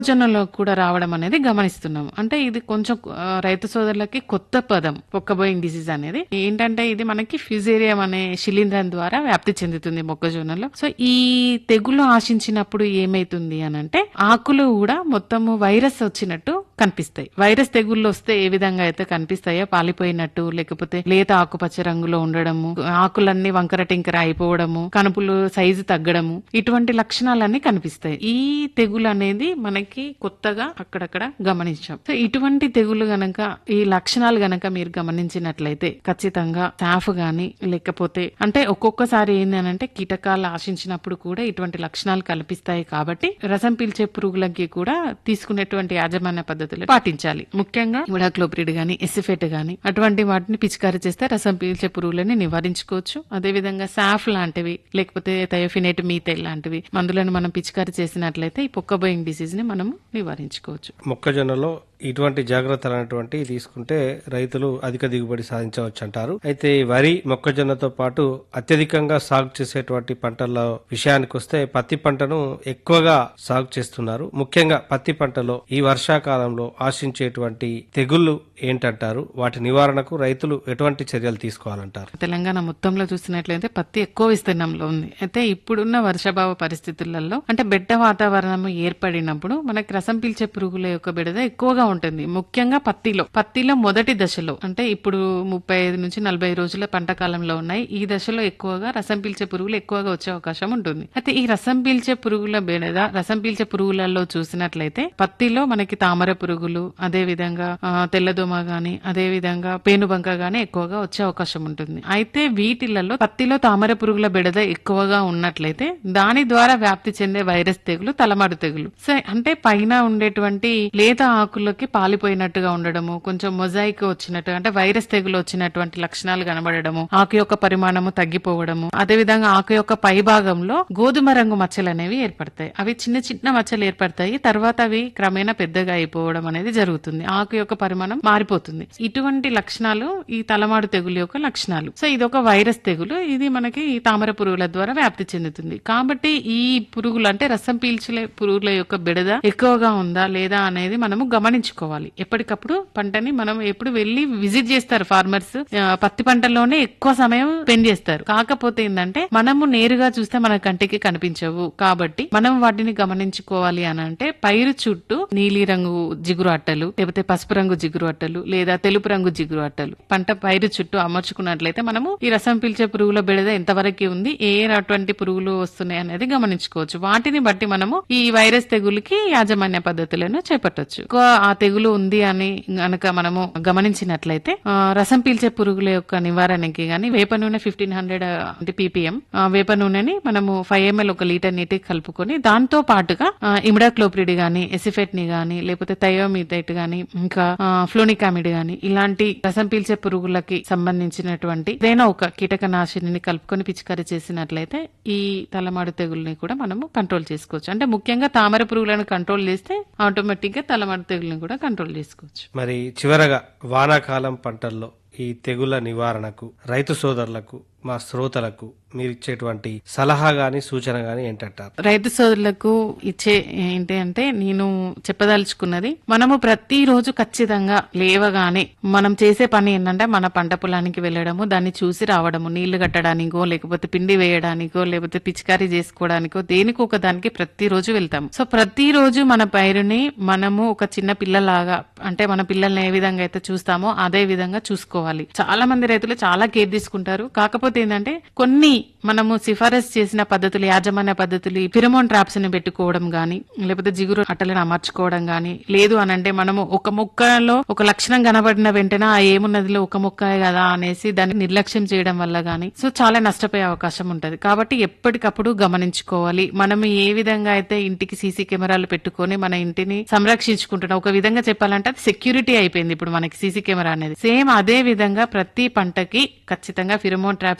జొన్నలో కూడా రావడం అనేది గమనిస్తున్నాం అంటే ఇది కొంచెం ఆ, రైతు సోదరులకి కొత్త పదం పొక్కబోయింగ్ డిసీజ్ అనేది ఏంటంటే ఇది మనకి ఫ్యూజేరియం అనే శిలీంధ్రం ద్వారా వ్యాప్తి చెందుతుంది మొక్కజొన్నలో సో ఈ తెగులు ఆశించినప్పుడు ఏమైతుంది అని అంటే ఆకులు కూడా మొత్తము వైరస్ వచ్చినట్టు కనిపిస్తాయి వైరస్ తెగుళ్ళు వస్తే ఏ విధంగా అయితే కనిపిస్తాయో పాలిపోయినట్టు లేకపోతే లేత ఆకుపచ్చ రంగులో ఉండడము ఆకులన్నీ వంకర టింకర అయిపోవడము కనుపులు సైజు తగ్గడము ఇటువంటి లక్షణాలన్నీ కనిపిస్తాయి ఈ తెగులు అనేది మనకి కొత్తగా అక్కడక్కడ గమనించాం సో ఇటువంటి తెగులు గనక ఈ లక్షణాలు గనక మీరు గమనించినట్లయితే ఖచ్చితంగా స్టాఫ్ గాని లేకపోతే అంటే ఒక్కొక్కసారి ఏంటంటే కీటకాలు ఆశించినప్పుడు కూడా ఇటువంటి లక్షణాలు కల్పిస్తాయి కాబట్టి రసం పీల్చే పురుగులకి కూడా తీసుకునేటువంటి యాజమాన్య పద్ధతులు పాటించాలి ముఖ్యంగా ఇమిడాక్లోప్రిడ్ గాని ఎసిఫెట్ గాని అటువంటి వాటిని పిచికారీ చేస్తే రసం పీల్చే పురుగులని నివారించుకోవచ్చు అదే విధంగా సాఫ్ లాంటివి లేకపోతే థయోఫినేట్ మీథైల్ లాంటివి మందులను మనం పిచికారీ చేసినట్లయితే ఈ పొక్కబోయింగ్ డిసీజ్ ని మనము నివారించుకోవచ్చు మొక్కజొన్నలో ఇటువంటి జాగ్రత్తలు అనేటువంటి తీసుకుంటే రైతులు అధిక దిగుబడి సాధించవచ్చు అంటారు అయితే ఈ వరి మొక్కజొన్నతో పాటు అత్యధికంగా సాగు చేసేటువంటి పంటల విషయానికి వస్తే పత్తి పంటను ఎక్కువగా సాగు చేస్తున్నారు ముఖ్యంగా పత్తి పంటలో ఈ వర్షాకాలంలో ఆశించేటువంటి తెగుళ్లు ఏంటంటారు వాటి నివారణకు రైతులు ఎటువంటి చర్యలు తీసుకోవాలంటారు తెలంగాణ మొత్తంలో చూసినట్లయితే పత్తి ఎక్కువ విస్తీర్ణంలో ఉంది అయితే ఇప్పుడున్న వర్షాభావ పరిస్థితులలో అంటే బెట్ట వాతావరణం ఏర్పడినప్పుడు మనకి రసం పీల్చే పురుగుల యొక్క బెడద ఎక్కువగా ఉంటుంది ముఖ్యంగా పత్తిలో పత్తిలో మొదటి దశలో అంటే ఇప్పుడు ముప్పై ఐదు నుంచి నలభై రోజుల పంట కాలంలో ఉన్నాయి ఈ దశలో ఎక్కువగా రసం పీల్చే పురుగులు ఎక్కువగా వచ్చే అవకాశం ఉంటుంది అయితే ఈ రసం పీల్చే పురుగుల బెడద రసం పీల్చే పురుగులలో చూసినట్లయితే పత్తిలో మనకి తామర పురుగులు అదే విధంగా ఆ, తెల్లదోమ గాని అదే విధంగా పేనుబంక గాని ఎక్కువగా వచ్చే అవకాశం ఉంటుంది అయితే వీటిలలో పత్తిలో తామర పురుగుల బెడద ఎక్కువగా ఉన్నట్లయితే దాని ద్వారా వ్యాప్తి చెందే వైరస్ తెగులు తలమాడు తెగులు సో అంటే పైన ఉండేటువంటి లేత ఆకులకి పాలిపోయినట్టుగా ఉండడము కొంచెం మొజాయిక్ వచ్చినట్టు అంటే వైరస్ తెగులు వచ్చినటువంటి లక్షణాలు కనబడడము ఆకు యొక్క పరిమాణము తగ్గిపోవడము అదే విధంగా ఆకు యొక్క పై భాగంలో గోధుమ రంగు మచ్చలు అనేవి ఏర్పడతాయి అవి చిన్న చిన్న మచ్చలు ఏర్పడతాయి తర్వాత అవి క్రమేణా పెద్దగా అయిపోవడం అనేది జరుగుతుంది ఆకు యొక్క పరిమాణం మారిపోతుంది ఇటువంటి లక్షణాలు ఈ తలమాడు తెగులు యొక్క లక్షణాలు సో ఇది ఒక వైరస్ తెగులు ఇది మనకి ఈ తామర పురుగుల ద్వారా వ్యాప్తి చెందుతుంది కాబట్టి ఈ పురుగులు అంటే రసం పీల్చలే పురుగుల యొక్క బెడద ఎక్కువగా ఉందా లేదా అనేది మనము గమనించుకోవాలి ఎప్పటికప్పుడు పంటని మనం ఎప్పుడు వెళ్ళి విజిట్ చేస్తారు ఫార్మర్స్ పత్తి పంటలోనే ఎక్కువ సమయం స్పెండ్ చేస్తారు కాకపోతే ఏంటంటే మనము నేరుగా చూస్తే మన కంటికి కనిపించవు కాబట్టి మనం వాటిని గమనించుకోవాలి అని అంటే పైరు చుట్టూ నీలి రంగు జిగురు అట్టలు లేకపోతే పసుపు రంగు జిగురు అట్టలు లేదా తెలుపు రంగు జిగురు అట్టలు పంట పైరు చుట్టూ అమర్చుకున్నట్లయితే మనము ఈ రసం పీల్చే పురుగుల బెడద ఎంతవరకు ఉంది ఏ అటువంటి పురుగులు వస్తున్నాయి అనేది గమనించుకోవచ్చు వాటిని బట్టి మనము ఈ వైరస్ తెగులుకి యాజమాన్య పద్ధతులను చేపట్టొచ్చు ఎక్కువ ఆ తెగులు ఉంది అని గనక మనము గమనించినట్లయితే ఆ, రసం పీల్చే పురుగుల యొక్క నివారణకి గాని వేప నూనె ఫిఫ్టీన్ హండ్రెడ్ అంటే పీపీఎం వేప నూనెని మనము ఫైవ్ ఎంఎల్ ఒక లీటర్ నీటికి కలుపుకొని దాంతో పాటుగా ఇమిడాక్లోప్రిడ్ గాని ఎసిఫెట్ ని గాని లేకపోతే థయోమిథైట్ గాని ఇంకా ఫ్లోనికామిడ్ గాని ఇలాంటి రసం పీల్చే పురుగులకి సంబంధించినటువంటి ఏదైనా ఒక కీటకనాశిని కలుపుకొని పిచికారీ చేసినట్లయితే ఈ తలమాడు తెగుల్ని కూడా మనము కంట్రోల్ చేసుకోవచ్చు అంటే ముఖ్యంగా తామర పురుగులను కంట్రోల్ చేస్తే ఆటోమేటిక్ గా తలమాడు తెగుల్ని కూడా కంట్రోల్ చేసుకోవచ్చు మరి చివరగా వానాకాలం పంటల్లో ఈ తెగుల నివారణకు రైతు సోదరులకు మా శ్రోతలకు మీరు ఇచ్చేటువంటి సలహా గాని సూచన గాని ఏంటంటారు రైతు సోదరులకు ఇచ్చే ఏంటి అంటే నేను చెప్పదలుచుకున్నది మనము ప్రతిరోజు ఖచ్చితంగా లేవగానే మనం చేసే పని ఏంటంటే మన పంట పొలానికి వెళ్ళడము దాన్ని చూసి రావడము నీళ్లు కట్టడానికో లేకపోతే పిండి వేయడానికో లేకపోతే పిచికారీ చేసుకోవడానికో దేనికో ఒక దానికి ప్రతిరోజు వెళ్తాము సో ప్రతిరోజు మన పైరుని మనము ఒక చిన్న పిల్లలాగా అంటే మన పిల్లల్ని ఏ విధంగా అయితే చూస్తామో అదే విధంగా చూసుకోవాలి చాలా మంది రైతులు చాలా కేర్ తీసుకుంటారు కాకపోతే ఏంటంటే కొన్ని మనము సిఫారసు చేసిన పద్ధతులు యాజమాన్య పద్ధతులు ఈ ఫిరమోన్ ట్రాప్స్ ని పెట్టుకోవడం గాని లేకపోతే జిగురు అట్టలను అమర్చుకోవడం గాని లేదు అని అంటే మనము ఒక మొక్కలో ఒక లక్షణం కనబడిన వెంటనే ఆ ఏమున్నదిలో ఒక మొక్క కదా అనేసి దాన్ని నిర్లక్ష్యం చేయడం వల్ల గాని సో చాలా నష్టపోయే అవకాశం ఉంటది కాబట్టి ఎప్పటికప్పుడు గమనించుకోవాలి మనం ఏ విధంగా అయితే ఇంటికి సీసీ కెమెరాలు పెట్టుకొని మన ఇంటిని సంరక్షించుకుంటున్నాం ఒక విధంగా చెప్పాలంటే అది సెక్యూరిటీ అయిపోయింది ఇప్పుడు మనకి సీసీ కెమెరా అనేది సేమ్ అదే విధంగా ప్రతి పంటకి ఖచ్చితంగా ఫిరమోన్ ట్రాప్స్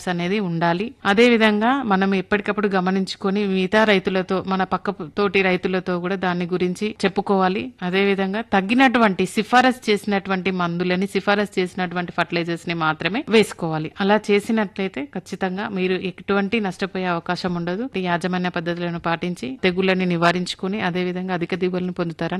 ల్యాబ్స్ అనేది ఉండాలి అదే విధంగా మనం ఎప్పటికప్పుడు గమనించుకొని మిగతా రైతులతో మన పక్క తోటి రైతులతో కూడా దాని గురించి చెప్పుకోవాలి అదే విధంగా తగ్గినటువంటి సిఫారసు చేసినటువంటి మందులని సిఫారసు చేసినటువంటి ఫర్టిలైజర్స్ ని మాత్రమే వేసుకోవాలి అలా చేసినట్లయితే ఖచ్చితంగా మీరు ఎటువంటి నష్టపోయే అవకాశం ఉండదు ఈ యాజమాన్య పద్ధతులను పాటించి తెగుళ్ళని నివారించుకుని అదే విధంగా అధిక దిగుబడులను పొందుతారని